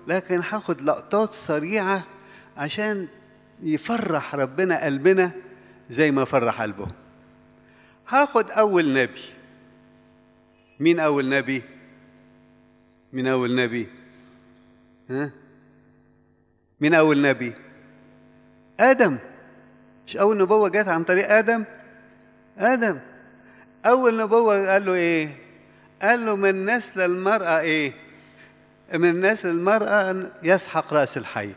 لكن هاخد لقطات سريعة عشان يفرح ربنا قلبنا زي ما فرح قلبه هاخد أول نبي مين أول نبي؟ مين أول نبي؟ ها؟ مين أول نبي؟ آدم مش أول نبوة جت عن طريق آدم؟ آدم أول نبوة قال له إيه؟ قال له من نسل المرأة إيه؟ من نسل المرأة يسحق رأس الحي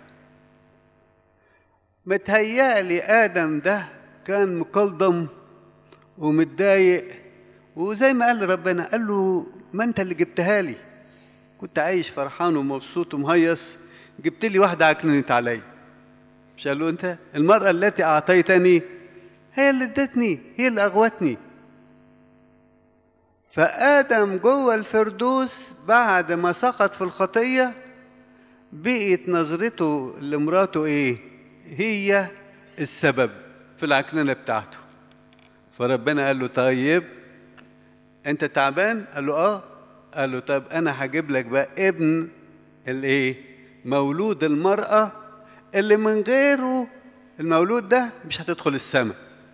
متهيألي آدم ده كان مقلضم ومتضايق وزي ما قال ربنا قال له ما انت اللي جبتها لي كنت عايش فرحان ومبسوط ومهيص جبت لي واحدة عكننت عليا مش قال له انت المرأة التي أعطيتني هي اللي ادتني هي اللي أغوتني فآدم جوه الفردوس بعد ما سقط في الخطية بقيت نظرته لمراته ايه هي السبب في العكننة بتاعته فربنا قال له طيب انت تعبان قال له اه قال له طب انا هجيب لك بقى ابن الايه مولود المرأة اللي من غيره المولود ده مش هتدخل السماء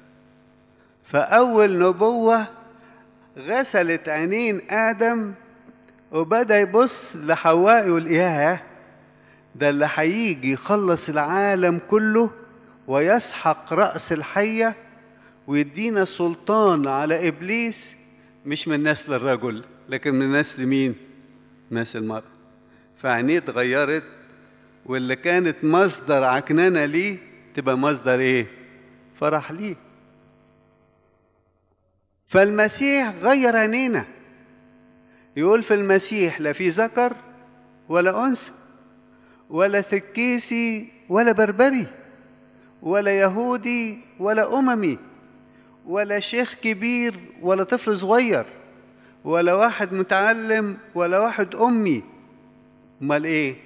فأول نبوة غسلت عينين آدم وبدأ يبص لحواء يقول ياه ده اللي هيجي يخلص العالم كله ويسحق رأس الحية ويدينا سلطان على إبليس مش من نسل الرجل لكن من نسل مين؟ نسل المرأة فعينيه اتغيرت واللي كانت مصدر عكننة ليه تبقى مصدر ايه؟ فرح ليه فالمسيح غير عينينا يقول في المسيح لا في ذكر ولا أنثى ولا ثكيسي ولا بربري ولا يهودي ولا أممي ولا شيخ كبير ولا طفل صغير ولا واحد متعلم ولا واحد أمي امال ايه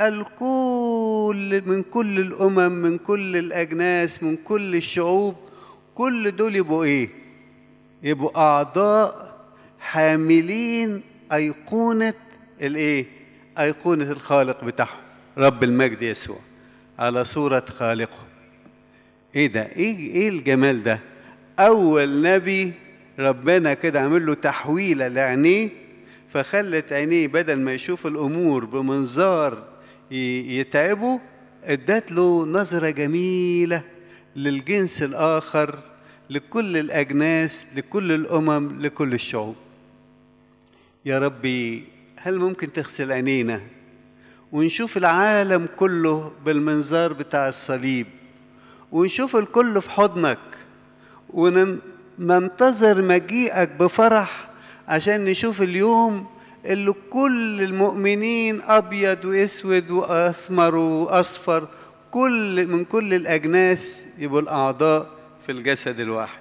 الكل من كل الامم من كل الاجناس من كل الشعوب كل دول يبقوا ايه يبقوا اعضاء حاملين ايقونه الايه ايقونه الخالق بتاعهم رب المجد يسوع على صوره خالقه ايه ده ايه ايه الجمال ده اول نبي ربنا كده عامل له تحويله لعينيه فخلت عينيه بدل ما يشوف الامور بمنظار يتعبه ادت له نظره جميله للجنس الاخر لكل الاجناس لكل الامم لكل الشعوب يا ربي هل ممكن تغسل عينينا ونشوف العالم كله بالمنظار بتاع الصليب ونشوف الكل في حضنك وننتظر مجيئك بفرح عشان نشوف اليوم اللي كل المؤمنين ابيض واسود واسمر واصفر كل من كل الاجناس يبقوا الاعضاء في الجسد الواحد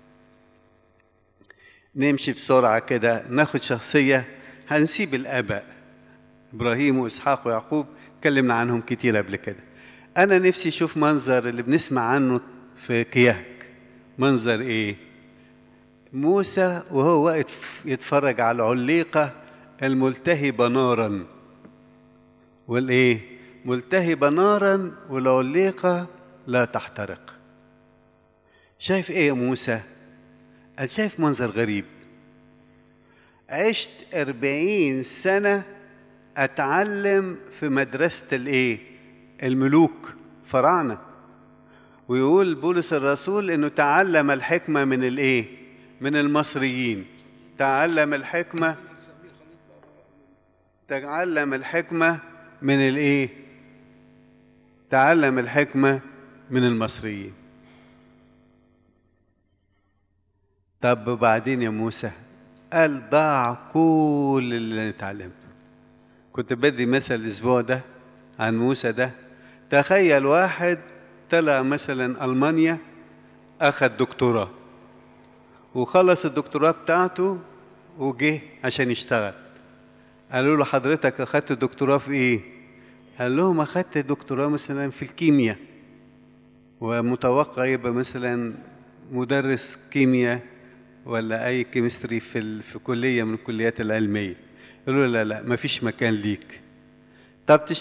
نمشي بسرعه كده ناخد شخصيه هنسيب الاباء ابراهيم واسحاق ويعقوب اتكلمنا عنهم كتير قبل كده انا نفسي اشوف منظر اللي بنسمع عنه في كيهك منظر ايه موسى وهو واقف يتفرج على العليقة الملتهبة نارا والإيه؟ ملتهبة نارا والعليقة لا تحترق شايف إيه يا موسى؟ قال شايف منظر غريب عشت أربعين سنة أتعلم في مدرسة الإيه؟ الملوك فراعنة ويقول بولس الرسول إنه تعلم الحكمة من الإيه؟ من المصريين تعلم الحكمة تعلم الحكمة من الايه تعلم الحكمة من المصريين طب وبعدين يا موسى قال ضاع كل اللي اتعلمته كنت بدي مثل الاسبوع ده عن موسى ده تخيل واحد طلع مثلا المانيا اخذ دكتوراه وخلص الدكتوراه بتاعته وجه عشان يشتغل قالوا له حضرتك اخدت دكتوراه في ايه قال لهم اخدت دكتوراه مثلا في الكيمياء ومتوقع يبقى مثلا مدرس كيمياء ولا اي كيمستري في في كليه من الكليات العلميه قالوا له لا لا مفيش مكان ليك طب